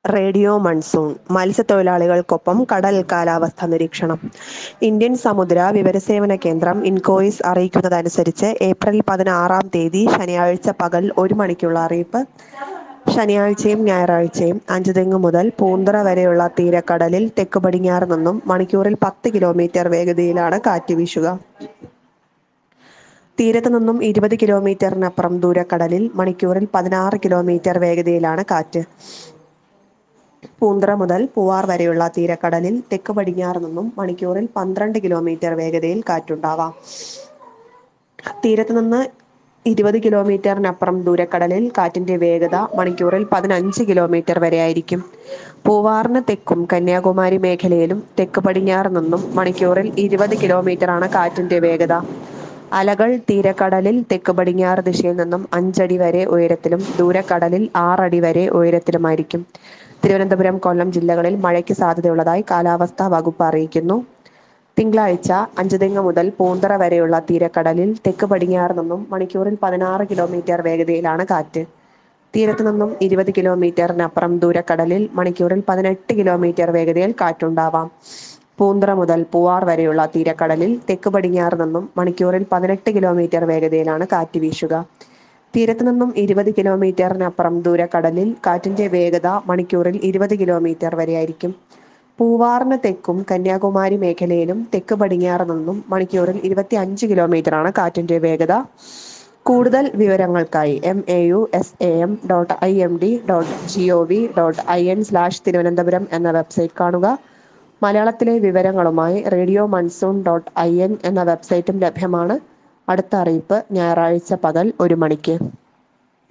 radio monsoon മത്സ്യത്തൊഴിലാളികൾക്കൊപ്പം കടൽ കാലാവസ്ഥ നിരീക്ഷണം ഇന്ത്യൻ സമുദ്ര വിവരസേവന കേന്ദ്രം ഇൻകോയിസ് അറിയിക്കുന്നതനുസരിച്ച് ഏപ്രിൽ പതിനാറാം തീയതി ശനിയാഴ്ച പകൽ ഒരു മണിക്കുള്ള അറിയിപ്പ് ശനിയാഴ്ചയും ഞായറാഴ്ചയും അഞ്ചുതെങ്ങ് മുതൽ പൂന്തറ വരെയുള്ള തീരക്കടലിൽ തെക്ക് പടിഞ്ഞാറ് നിന്നും മണിക്കൂറിൽ പത്ത് കിലോമീറ്റർ വേഗതയിലാണ് കാറ്റ് വീശുക തീരത്ത് നിന്നും ഇരുപത് കിലോമീറ്ററിനപ്പുറം ദൂരക്കടലിൽ മണിക്കൂറിൽ പതിനാറ് കിലോമീറ്റർ വേഗതയിലാണ് കാറ്റ് പൂന്തറ മുതൽ പൂവാർ വരെയുള്ള തീരക്കടലിൽ തെക്ക് പടിഞ്ഞാറ് നിന്നും മണിക്കൂറിൽ പന്ത്രണ്ട് കിലോമീറ്റർ വേഗതയിൽ കാറ്റുണ്ടാവാം തീരത്ത് നിന്ന് ഇരുപത് കിലോമീറ്ററിനപ്പുറം ദൂരക്കടലിൽ കാറ്റിന്റെ വേഗത മണിക്കൂറിൽ പതിനഞ്ച് കിലോമീറ്റർ വരെ ആയിരിക്കും പൂവാറിന് തെക്കും കന്യാകുമാരി മേഖലയിലും തെക്ക് പടിഞ്ഞാറ് നിന്നും മണിക്കൂറിൽ ഇരുപത് കിലോമീറ്ററാണ് കാറ്റിന്റെ വേഗത അലകൾ തീരക്കടലിൽ തെക്ക് പടിഞ്ഞാറ് ദിശയിൽ നിന്നും അഞ്ചടി വരെ ഉയരത്തിലും ദൂരക്കടലിൽ ആറടി വരെ ഉയരത്തിലുമായിരിക്കും തിരുവനന്തപുരം കൊല്ലം ജില്ലകളിൽ മഴയ്ക്ക് സാധ്യതയുള്ളതായി കാലാവസ്ഥാ വകുപ്പ് അറിയിക്കുന്നു തിങ്കളാഴ്ച അഞ്ചുതെങ്ങ് മുതൽ പൂന്തറ വരെയുള്ള തീരക്കടലിൽ തെക്ക് പടിഞ്ഞാറ് നിന്നും മണിക്കൂറിൽ പതിനാറ് കിലോമീറ്റർ വേഗതയിലാണ് കാറ്റ് തീരത്ത് നിന്നും ഇരുപത് കിലോമീറ്ററിനപ്പുറം ദൂരക്കടലിൽ മണിക്കൂറിൽ പതിനെട്ട് കിലോമീറ്റർ വേഗതയിൽ കാറ്റുണ്ടാവാം പൂന്തറ മുതൽ പൂവാർ വരെയുള്ള തീരക്കടലിൽ തെക്ക് പടിഞ്ഞാറ് നിന്നും മണിക്കൂറിൽ പതിനെട്ട് കിലോമീറ്റർ വേഗതയിലാണ് കാറ്റ് വീശുക തീരത്ത് നിന്നും ഇരുപത് കിലോമീറ്ററിനപ്പുറം ദൂരക്കടലിൽ കാറ്റിന്റെ വേഗത മണിക്കൂറിൽ ഇരുപത് കിലോമീറ്റർ വരെയായിരിക്കും പൂവാറിന് തെക്കും കന്യാകുമാരി മേഖലയിലും തെക്ക് പടിഞ്ഞാറ് നിന്നും മണിക്കൂറിൽ ഇരുപത്തി അഞ്ച് കിലോമീറ്ററാണ് കാറ്റിന്റെ വേഗത കൂടുതൽ വിവരങ്ങൾക്കായി M A U S A M dot I M D dot G O V dot I N slash Thiruvananthapuram എന്ന വെബ്സൈറ്റ് കാണുക മലയാളത്തിലെ വിവരങ്ങളുമായി radio monsoon dot I N എന്ന വെബ്സൈറ്റും ലഭ്യമാണ് അടുത്ത അറിയിപ്പ് ഞായറാഴ്ച പകൽ ഒരു മണിക്ക്